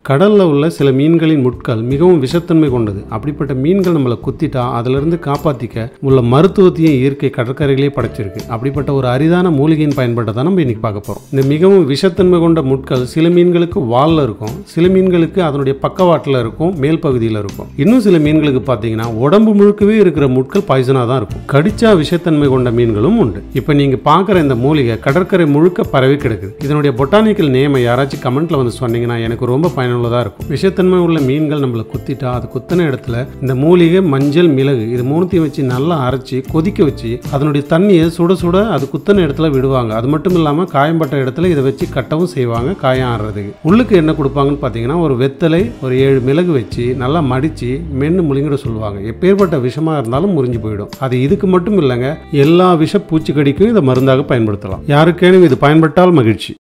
கடல்ல உள்ள சில மீன்களின் முட்கள் மிகவும் விஷத்தன்மை கொண்டது அப்படிப்பட்ட மீன்கள் நம்மளை குத்திட்டா அதிலிருந்து காப்பாத்திக்க உள்ள மருத்துவத்தையும் இயற்கை கடற்கரையிலே படைச்சிருக்கு அப்படிப்பட்ட ஒரு அரிதான மூலிகையின் பயன்பாட்டை தான் நம்ம இன்னைக்கு பார்க்க போறோம் இந்த மிகவும் விஷத்தன்மை கொண்ட முட்கள் சில மீன்களுக்கு வால்ல இருக்கும் சில மீன்களுக்கு அதனுடைய பக்கவாட்டில் இருக்கும் மேல் பகுதியில் இருக்கும் இன்னும் சில மீன்களுக்கு பார்த்தீங்கன்னா உடம்பு முழுக்கவே இருக்கிற முட்கள் பாய்சனாக தான் இருக்கும் கடிச்சா விஷத்தன்மை கொண்ட மீன்களும் உண்டு இப்போ நீங்க பார்க்குற இந்த மூலிகை கடற்கரை முழுக்க பரவி கிடக்குது இதனுடைய பொட்டானிக்கல் நேமை யாராச்சும் கமெண்ட்ல வந்து சொன்னீங்கன்னா எனக்கு ரொம்ப பயனுள்ளதாக இருக்கும் விஷத்தன்மை உள்ள மீன்கள் நம்மளை குத்திட்டா அது குத்தின இடத்துல இந்த மூலிகை மஞ்சள் மிளகு இது மூணுத்தையும் வச்சு நல்லா அரைச்சி கொதிக்க வச்சு அதனுடைய தண்ணியை சுட சுட அது குத்தின இடத்துல விடுவாங்க அது மட்டும் இல்லாமல் காயம்பட்ட இடத்துல இதை வச்சு கட்டவும் செய்வாங்க காயம் ஆடுறதுக்கு உள்ளுக்கு என்ன கொடுப்பாங்கன்னு பார்த்தீங்கன்னா ஒரு வெத்தலை ஒரு ஏழு மிளகு வச்சு நல்லா மடித்து மென்று முழுங்கிட சொல்லுவாங்க எப்பேற்பட்ட விஷமாக இருந்தாலும் முறிஞ்சு போயிடும் அது இதுக்கு மட்டும் இல்லைங்க எல்லா விஷ பூச்சிக்கடிக்கும் இதை மருந்தாக பயன்படுத்தலாம் யாருக்கேனும் இது பயன்பட்டால் மகிழ்ச்சி